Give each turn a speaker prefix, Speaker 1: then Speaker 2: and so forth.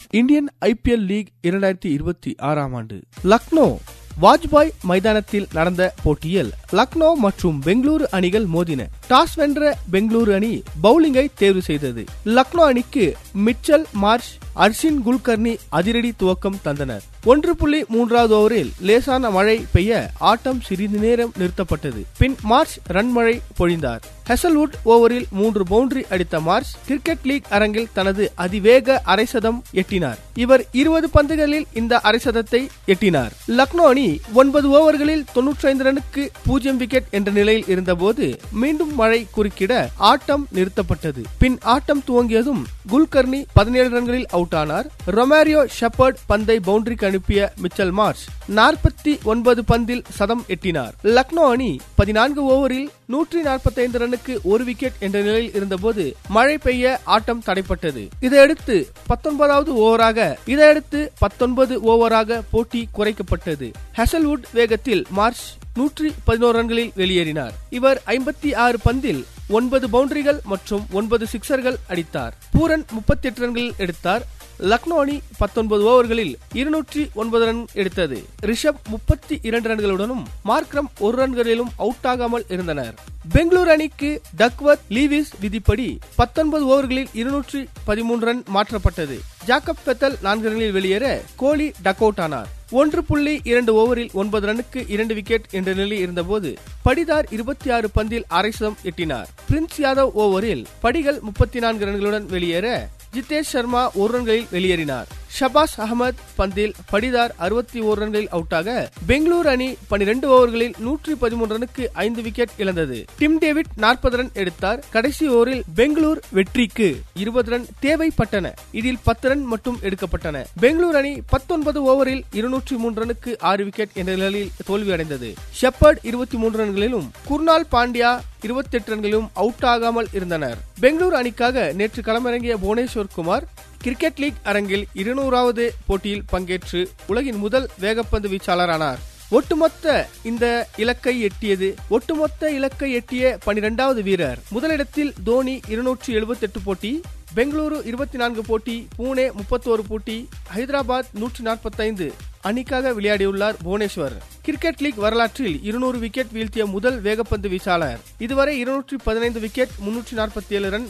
Speaker 1: Indian IPL league இரண்டாயிரத்தி இருபத்தி ஆறாம் ஆண்டு லக்னோ வாஜ்பாய் மைதானத்தில் நடந்த போட்டியில் லக்னோ மற்றும் பெங்களூரு அணிகள் மோதின டாஸ் வென்ற பெங்களூரு அணி பவுலிங்கை தேர்வு செய்தது லக்னோ அணிக்கு மிச்சல் மார்ஷ் அர்ஷின் குல்கர்னி அதிரடி துவக்கம் தந்தனர் ஒன்று புள்ளி மூன்றாவது ஓவரில் லேசான மழை பெய்ய ஆட்டம் சிறிது நேரம் நிறுத்தப்பட்டது பின் மார்ச் ரன் மழை பொழிந்தார் ஹெசல்வுட் ஓவரில் மூன்று பவுண்டரி அடித்த மார்ச் கிரிக்கெட் லீக் அரங்கில் தனது அதிவேக அரைசதம் எட்டினார் இவர் இருபது பந்துகளில் இந்த அரைசதத்தை எட்டினார் லக்னோ அணி ஒன்பது ஓவர்களில் தொன்னூற்றி ஐந்து ரனுக்கு பூஜ்ஜியம் விக்கெட் என்ற நிலையில் இருந்தபோது மீண்டும் மழை குறுக்கிட ஆட்டம் நிறுத்தப்பட்டது பின் ஆட்டம் துவங்கியதும் குல்கர்னி பதினேழு ரன்களில் அவுட் ஆனார் ரொமாரியோ ஷெப்பர்ட் பந்தை பவுண்டரிக்கு அனுப்பிய மிச்சல் மார்ச் நாற்பத்தி ஒன்பது பந்தில் சதம் எட்டினார் லக்னோ அணி பதினான்கு ஓவரில் நூற்றி நாற்பத்தி ஐந்து ரனுக்கு ஒரு விக்கெட் என்ற நிலையில் இருந்தபோது மழை பெய்ய ஆட்டம் தடைப்பட்டது இதையடுத்து பத்தொன்பதாவது ஓவராக இதையடுத்து பத்தொன்பது ஓவராக போட்டி குறைக்கப்பட்டது ஹெசல்வுட் வேகத்தில் மார்ச் நூற்றி பதினோரு ரன்களில் வெளியேறினார் இவர் ஐம்பத்தி ஆறு பந்தில் ஒன்பது பவுண்டரிகள் மற்றும் ஒன்பது சிக்சர்கள் அடித்தார் பூரன் முப்பத்தி எட்டு ரன்களில் எடுத்தார் லக்னோ அணி பத்தொன்பது ஓவர்களில் இருநூற்றி ஒன்பது ரன் எடுத்தது ரிஷப் முப்பத்தி இரண்டு ரன்களுடனும் மார்க்ரம் ஒரு ரன்களிலும் அவுட் ஆகாமல் இருந்தனர் பெங்களூரு அணிக்கு டக்வர்த் லீவிஸ் விதிப்படி பத்தொன்பது ஓவர்களில் இருநூற்றி பதிமூன்று ரன் மாற்றப்பட்டது ஜாக்கப் பெத்தல் நான்கு ரன்களில் வெளியேற கோலி டக் அவுட் ஆனார் ஒன்று புள்ளி இரண்டு ஓவரில் ஒன்பது ரனுக்கு இரண்டு விக்கெட் என்ற நிலையில் இருந்தபோது படிதார் இருபத்தி ஆறு பந்தில் அரை சதம் எட்டினார் பிரின்ஸ் யாதவ் ஓவரில் படிகள் முப்பத்தி நான்கு ரன்களுடன் வெளியேற ஜிதேஷ் சர்மா ஒரு ரன்களில் வெளியேறினார் ஷபாஸ் அகமது பந்தில் படிதார் அறுபத்தி ஓரு ரன்களில் அவுட்டாக பெங்களூரு அணி பனிரெண்டு ஓவர்களில் நூற்றி பதிமூன்று ரனுக்கு ஐந்து விக்கெட் இழந்தது டிம் டேவிட் நாற்பது ரன் எடுத்தார் கடைசி ஓவரில் பெங்களூர் வெற்றிக்கு இருபது ரன் தேவைப்பட்டன இதில் பத்து ரன் மட்டும் எடுக்கப்பட்டன பெங்களூரு அணி பத்தொன்பது ஓவரில் இருநூற்றி மூன்று ரனுக்கு ஆறு விக்கெட் என்ற நிலையில் தோல்வியடைந்தது ஷெப்பர்ட் இருபத்தி மூன்று ரன்களிலும் குர்னால் பாண்டியா இருபத்தி எட்டு ரன்களிலும் அவுட் ஆகாமல் இருந்தனர் பெங்களூரு அணிக்காக நேற்று களமிறங்கிய புவனேஸ்வர் குமார் கிரிக்கெட் லீக் அரங்கில் இருநூறாவது போட்டியில் பங்கேற்று உலகின் முதல் வேகப்பந்து வீச்சாளரானார் ஒட்டுமொத்த இந்த இலக்கை எட்டியது ஒட்டுமொத்த இலக்கை எட்டிய பனிரெண்டாவது வீரர் முதலிடத்தில் தோனி இருநூற்றி எழுபத்தி எட்டு போட்டி பெங்களூரு இருபத்தி நான்கு போட்டி பூனே முப்பத்தோரு போட்டி ஹைதராபாத் நூற்றி நாற்பத்தைந்து அணிக்காக விளையாடியுள்ளார் புவனேஸ்வர் கிரிக்கெட் லீக் வரலாற்றில் இருநூறு விக்கெட் வீழ்த்திய முதல் வேகப்பந்து வீச்சாளர் இதுவரை இருநூற்றி பதினைந்து விக்கெட் முன்னூற்றி நாற்பத்தி ஏழு ரன்